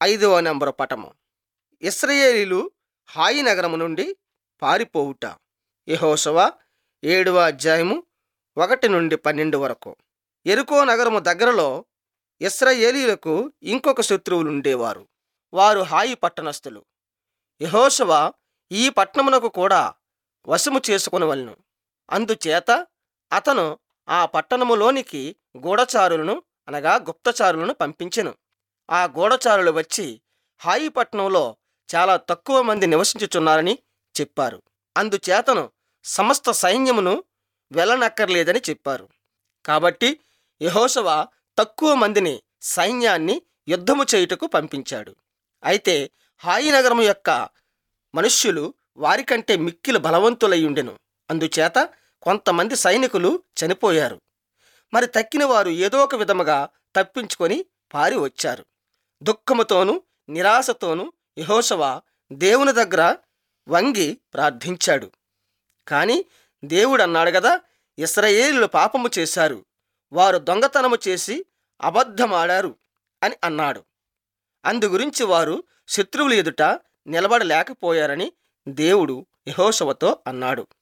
ఐదవ నెంబరు పటము ఇస్రయేలీలు హాయి నగరము నుండి పారిపోవుట యెహోషువ ఏడవ అధ్యాయము ఒకటి నుండి పన్నెండు వరకు ఎరుకో నగరము దగ్గరలో ఇస్రాయేలీలకు ఇంకొక శత్రువులు ఉండేవారు వారు హాయి పట్టణస్థులు యెహోషువ ఈ పట్టణమునకు కూడా వశము చేసుకొనవలెను అందుచేత అతను ఆ పట్టణములోనికి గూఢచారులను అనగా గుప్తచారులను పంపించెను ఆ గూఢచారులు వచ్చి హాయి పట్టణంలో చాలా తక్కువ మంది నివసించుచున్నారని చెప్పారు అందుచేతను సమస్త సైన్యమును వెళ్ళనక్కర్లేదని చెప్పారు కాబట్టి యెహోషువ తక్కువ మందిని సైన్యాన్ని యుద్ధము చేయుటకు పంపించాడు అయితే హాయి నగరం యొక్క మనుష్యులు వారికంటే మిక్కిలి బలవంతులయ్యుండెను అందుచేత కొంతమంది సైనికులు చనిపోయారు మరి తక్కిన వారు ఏదో ఒక విధముగా తప్పించుకొని పారి వచ్చారు దుఃఖముతోనూ నిరాశతోనూ యెహోషువ దేవుని దగ్గర వంగి ప్రార్థించాడు కానీ దేవుడు అన్నాడు కదా ఇస్రాయేలీలు పాపము చేశారు వారు దొంగతనము చేసి అబద్ధమాడారు అని అన్నాడు అందుగురించి వారు శత్రువుల ఎదుట నిలబడలేకపోయారని దేవుడు యెహోషువతో అన్నాడు